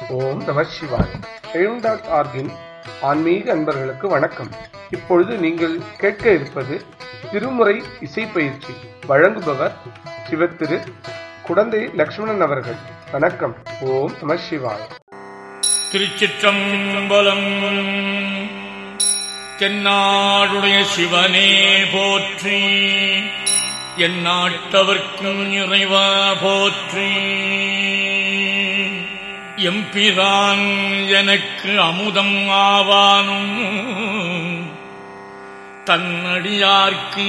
ஓம் நம சிவாய் எழும் டாட் ஆர்கின் ஆன்மீக அன்பர்களுக்கு வணக்கம் இப்பொழுது நீங்கள் கேட்க இருப்பது திருமுறை இசை பயிற்சி வழங்குபவர் சிவத்திரு குடந்தை லக்ஷ்மணன் அவர்கள் வணக்கம் ஓம் நம சிவாய் திருச்சிற்றம்பலம் தென்னாடுடைய சிவனே போற்றி என் நாட்டவர்க்கும் இறைவா போற்றி எம்பிரான் எனக்கு அமுதம் ஆவானும் தன்னடியார்க்கு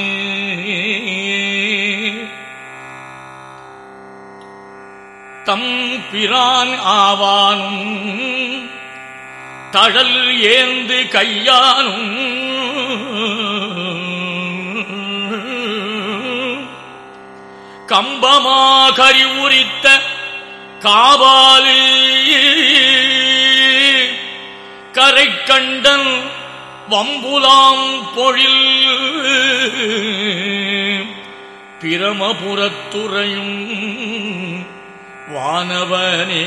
தம் பிரான் ஆவானும் தழல் ஏந்து கையானும் கம்பமா கரி உரித்த காபாலி கரை கண்டன் வம்புலாம் பொழில் பிரமபுரத்துறையும் வானவனே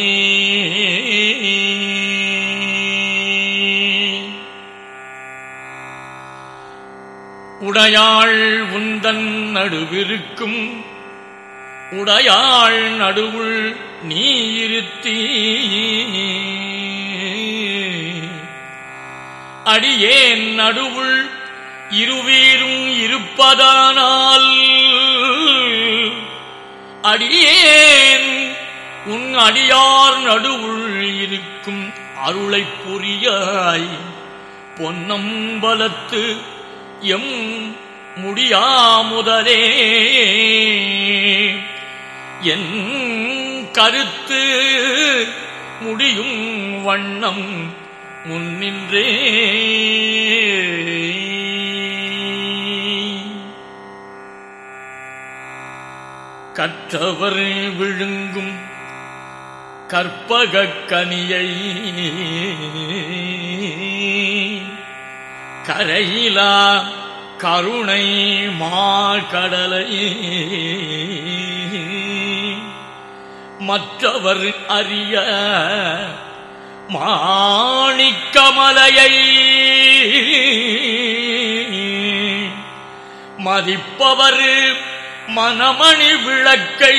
உடையாள் உந்தன் நடுவிருக்கும் உடையாள் நடுவுள் நீ இருத்தி அடியேன் நடுவுள் இருவீரும் இருப்பதானால் அடியேன் உன் அடியார் நடுவுள் இருக்கும் அருளைப் புரியாய் பொன்னம்பலத்து எம் முடியாமுதலே என் கருத்து முடியும் வண்ணம் முன்னின்றே கற்றவர் விழுங்கும் கற்பகக் கனியை கரையிலா கருணை மாகடலை மற்றவர் அறிய மாணிக்கமலையை மதிப்பவர் மனமணி விளக்கை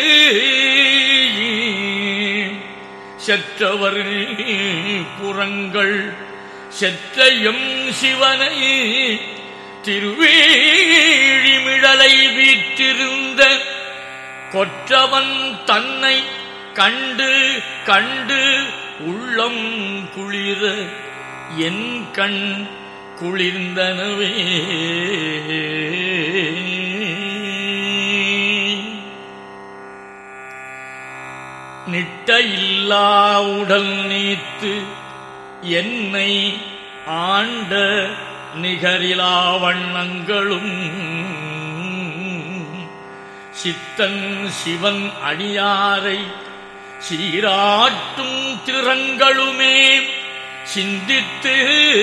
செற்றவர் புறங்கள் செற்றையும் சிவனை திருவேழிமிழலை வீற்றிருந்த கொற்றவன் தன்னை கண்டு கண்டு உள்ளம் குளிர என் கண் குளிர்ந்தனவே நிட்ட இல்லா உடல் நீத்து என்னை ஆண்ட நிகரிலா வண்ணங்களும் சித்தன் சிவன் அடியாரை சீராட்டும் திறங்களுமே சிந்தித்து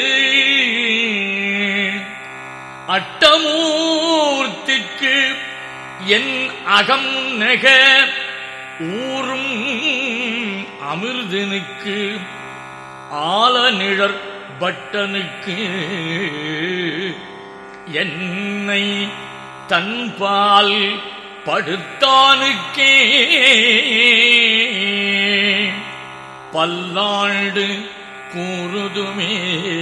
அட்டமூர்த்திக்கு என் அகம் நெக ஊரும் அமிர்தனுக்கு ஆலநிழற் பட்டனுக்கு என்னை தன்பால் படுத்தானுக்கே பல்லாண்டு கூறுதுமே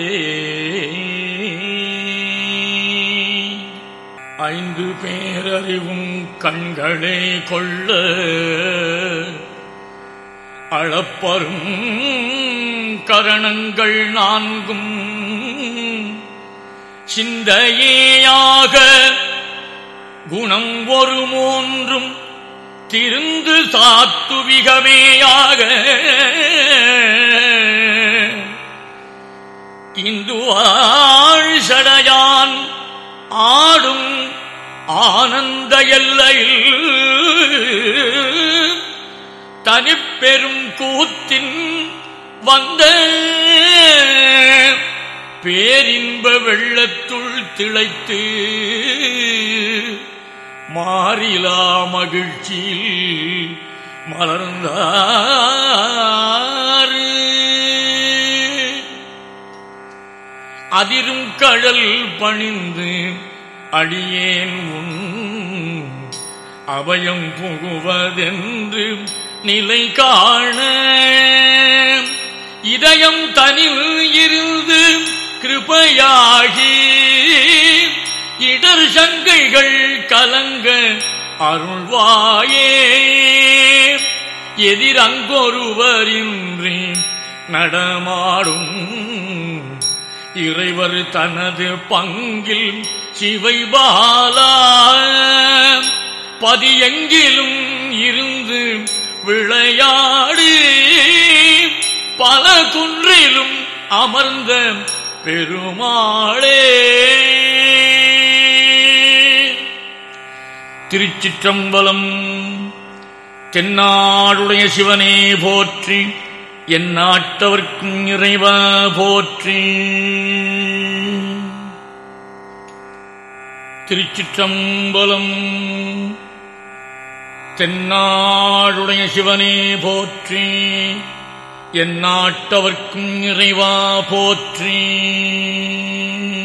ஐந்து பேரறிவும் கண்களே கொள்ள அளப்பரும் கரணங்கள் நான்கும் சிந்தையேயாக குணம் ஒரு மூன்றும் திருந்து சாத்துவிகமேயாக இந்துவாழ் சடையான் ஆடும் ஆனந்த எல்லையில் தனிப்பெரும் கூத்தின் வந்த பேரின்ப வெள்ளத்துள் திளைத்து மாறிலா மகிழ்ச்சியில் மலர்ந்தார் அதிரும் கழல் பணிந்து அடியேன் உன் அபயம் புகுவதென்று நிலை காண இதயம் தனில் இருந்து கிருபையாகி இடர் சங்கைகள் கலங்க அருள்வாயே எதிரங்கொருவரின்றி நடமாடும் இறைவர் தனது பங்கில் சிவை பாலா பதியெங்கிலும் இருந்து விளையாடி பல குன்றிலும் அமர்ந்த பெருமாளே திருச்சிற்றம்பலம் தென்னாடுடைய சிவனே போற்றி என் நாட்டவர்க்கும் இறைவா போற்றி திருச்சிற்றம்பலம் தென்னாடுடைய சிவனே போற்றி என் நாட்டவர்க்கும் இறைவா போற்றி